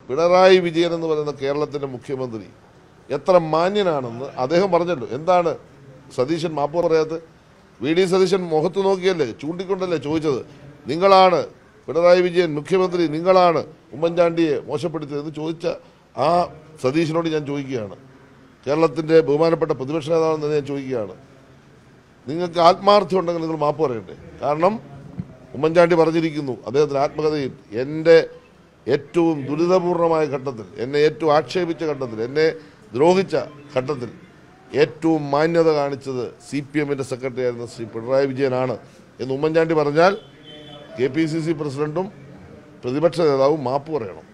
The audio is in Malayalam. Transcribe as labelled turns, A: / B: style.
A: പിണറായി വിജയൻ എന്ന് പറയുന്ന കേരളത്തിന്റെ മുഖ്യമന്ത്രി എത്ര മാന്യനാണെന്ന് അദ്ദേഹം പറഞ്ഞല്ലോ എന്താണ് സതീശൻ മാപ്പ് പറയാത്തത് വി ഡി സതീശൻ മുഖത്ത് നോക്കിയല്ലേ ചൂണ്ടിക്കൊണ്ടല്ലേ ചോദിച്ചത് നിങ്ങളാണ് പിണറായി വിജയൻ മുഖ്യമന്ത്രി നിങ്ങളാണ് ഉമ്മൻചാണ്ടിയെ മോശപ്പെടുത്തിയതെന്ന് ചോദിച്ച ആ സതീശനോട് ഞാൻ ചോദിക്കുകയാണ് കേരളത്തിന്റെ ബഹുമാനപ്പെട്ട പ്രതിപക്ഷ നേതാവെന്ന് ഞാൻ ചോദിക്കുകയാണ് നിങ്ങൾക്ക് ആത്മാർത്ഥ്യം ഉണ്ടെങ്കിൽ നിങ്ങൾ മാപ്പ് പറയണ്ടേ കാരണം ഉമ്മൻചാണ്ടി പറഞ്ഞിരിക്കുന്നു അദ്ദേഹത്തിന് ആത്മകഥയിൽ എൻ്റെ ഏറ്റവും ദുരിതപൂർണമായ ഘട്ടത്തിൽ എന്നെ ഏറ്റവും ആക്ഷേപിച്ച ഘട്ടത്തിൽ എന്നെ ദ്രോഹിച്ച ഘട്ടത്തിൽ ഏറ്റവും മാന്യത കാണിച്ചത് സി പി എമ്മിൻ്റെ സെക്രട്ടറി ആയിരുന്ന ശ്രീ പിണറായി വിജയനാണ് എന്ന് ഉമ്മൻചാണ്ടി പറഞ്ഞാൽ കെ പി സി സി പ്രസിഡന്റും പ്രതിപക്ഷ നേതാവും മാപ്പ് പറയണം